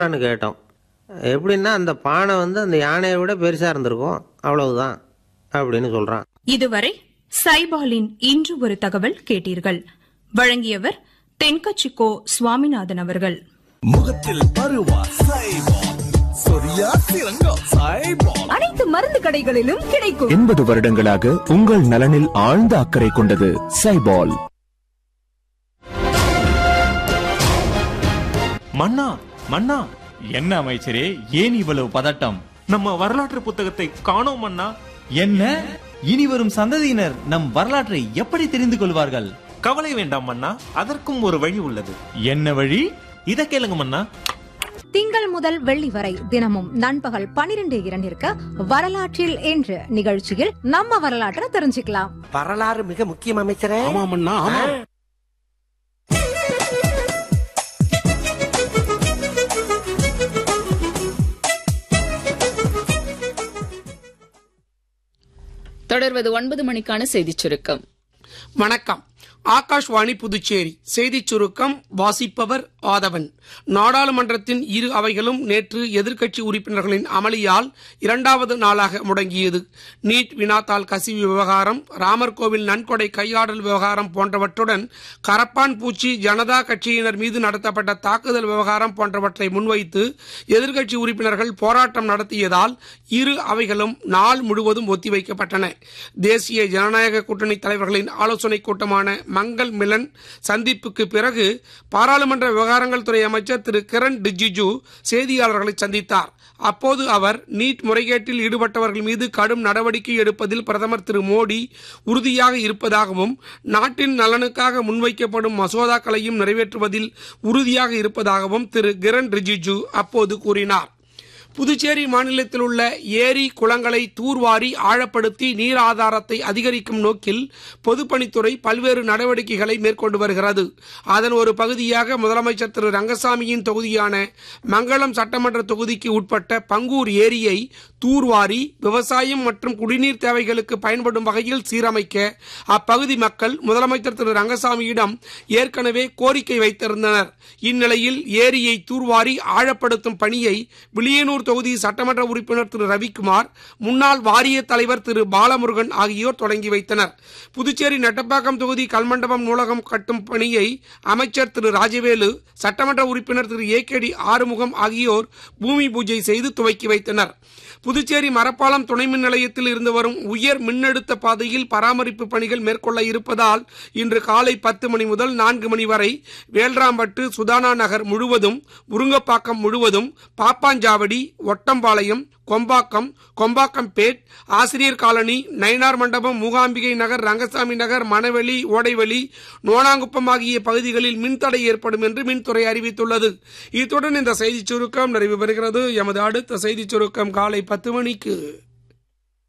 ன்னு கேட்டோம் எப்படின்னா அந்த பானை வந்து அந்த யானையை விட பெருசாக இருந்திருக்கும் அவ்வளவுதான் அப்படின்னு சொல்கிறான் இதுவரை சைபாலின் இன்று ஒரு தகவல் கேட்டீர்கள் வழங்கியவர் தென்கச்சிக்கோ சுவாமிநாதன் அவர்கள் முகத்தில் பருவா சைபால் சொரியா சிறங்கா சைபால் அனைத்து மருந்து கடைகளிலும் கிடைக்கும் எண்பது வருடங்களாக உங்கள் நலனில் ஆழ்ந்த அக்கறை கொண்டது சைபால் மன்னா மன்னா என்ன அமைச்சரே ஏன் இவ்வளவு பதட்டம் நம்ம வரலாற்று புத்தகத்தை காணோம் மன்னா என்ன இனி வரும் சந்ததியினர் நம் வரலாற்றை எப்படி தெரிந்து கொள்வார்கள் கவலை வேண்டாம் மன்னா அதற்கும் ஒரு வழி உள்ளது என்ன வழி இத கேளுங்க மன்னா திங்கள் முதல் வெள்ளி வரை தினமும் நண்பகல் பனிரெண்டு இரண்டிற்கு வரலாற்றில் என்று நிகழ்ச்சியில் நம்ம வரலாற்றை தெரிஞ்சுக்கலாம் வரலாறு மிக முக்கியம் அமைச்சரே தொடர்வது ஒன்பது மணிக்கான செய்திச் சுருக்கம் வணக்கம் ஆகாஷ்வாணி புதுச்சேரி செய்திச் சுருக்கம் வாசிப்பவர் ஆதவன் நாடாளுமன்றத்தின் இரு அவைகளும் நேற்று எதிர்க்கட்சி உறுப்பினர்களின் அமளியால் இரண்டாவது நாளாக முடங்கியது நீட் வினாத்தாள் கசிவு விவகாரம் ராமர் கோவில் நன்கொடை கையாடல் விவகாரம் போன்றவற்றுடன் கரப்பான் பூச்சி ஜனதா கட்சியினர் மீது நடத்தப்பட்ட தாக்குதல் விவகாரம் போன்றவற்றை முன்வைத்து எதிர்க்கட்சி உறுப்பினர்கள் போராட்டம் நடத்தியதால் இரு அவைகளும் நாள் முழுவதும் ஒத்திவைக்கப்பட்டன தேசிய ஜனநாயக கூட்டணி தலைவர்களின் ஆலோசனைக் கூட்டமான மங்கள் மிலன் சந்திப்புக்கு பிறகு பாராளுமன்ற விவகாரங்கள் துறை அமைச்சர் திரு கிரண் ரிஜிஜு செய்தியாளர்களை சந்தித்தார் அப்போது அவர் நீட் முறைகேட்டில் ஈடுபட்டவர்கள் மீது கடும் நடவடிக்கை எடுப்பதில் பிரதமர் திரு மோடி உறுதியாக இருப்பதாகவும் நாட்டின் நலனுக்காக முன்வைக்கப்படும் மசோதாக்களையும் நிறைவேற்றுவதில் உறுதியாக இருப்பதாகவும் திரு கிரண் ரிஜிஜு அப்போது கூறினார் புதுச்சேரி மாநிலத்தில் உள்ள ஏரி குளங்களை தூர்வாரி ஆழப்படுத்தி நீர் ஆதாரத்தை அதிகரிக்கும் நோக்கில் பொதுப்பணித்துறை பல்வேறு நடவடிக்கைகளை மேற்கொண்டு வருகிறது அதன் ஒரு பகுதியாக முதலமைச்சர் திரு ரங்கசாமியின் தொகுதியான மங்களம் சட்டமன்ற தொகுதிக்கு உட்பட்ட பங்கூர் ஏரியை தூர்வாரி விவசாயம் மற்றும் குடிநீர் தேவைகளுக்கு பயன்படும் வகையில் சீரமைக்க அப்பகுதி மக்கள் முதலமைச்சர் திரு ரங்கசாமியிடம் ஏற்கனவே கோரிக்கை வைத்திருந்தனர் இந்நிலையில் ஏரியை தூர்வாரி ஆழப்படுத்தும் பணியை விளியனூர் தொகுதி சட்டமன்ற உறுப்பினர் திரு ரவிக்குமார் முன்னாள் வாரிய தலைவர் திரு பாலமுருகன் ஆகியோர் தொடங்கி வைத்தனர் புதுச்சேரி நெட்டப்பாக்கம் தொகுதி கல்மண்டபம் நூலகம் கட்டும் பணியை அமைச்சர் திரு ராஜவேலு சட்டமன்ற உறுப்பினர் Thiru A K D Arumugam ஆகியோர் பூமி பூஜை செய்து துவக்கி வைத்தனர் புதுச்சேரி மரப்பாலம் துணை மின் நிலையத்தில் இருந்து வரும் உயர் மின்னழுத்த பாதையில் பராமரிப்பு பணிகள் மேற்கொள்ள இருப்பதால் இன்று காலை பத்து மணி முதல் நான்கு மணி வரை வேல்ராம்பட்டு சுதானா நகர் முழுவதும் முருங்கப்பாக்கம் முழுவதும் பாப்பாஞ்சாவடி ஒட்டம்பாளையம் கொம்பாக்கம் கொம்பாக்கம்பேட் ஆசிரியர் காலனி நயினார் மண்டபம் மூகாம்பிகை நகர் ரங்கசாமி நகர் மணவெளி ஓடைவெளி நோனாங்குப்பம் ஆகிய பகுதிகளில் மின்தடை ஏற்படும் என்று மின்துறை அறிவித்துள்ளது இத்துடன் இந்த செய்திச் சுருக்கம் நிறைவு பெறுகிறது எமது அடுத்த செய்திச் சுருக்கம் காலை பத்து மணிக்கு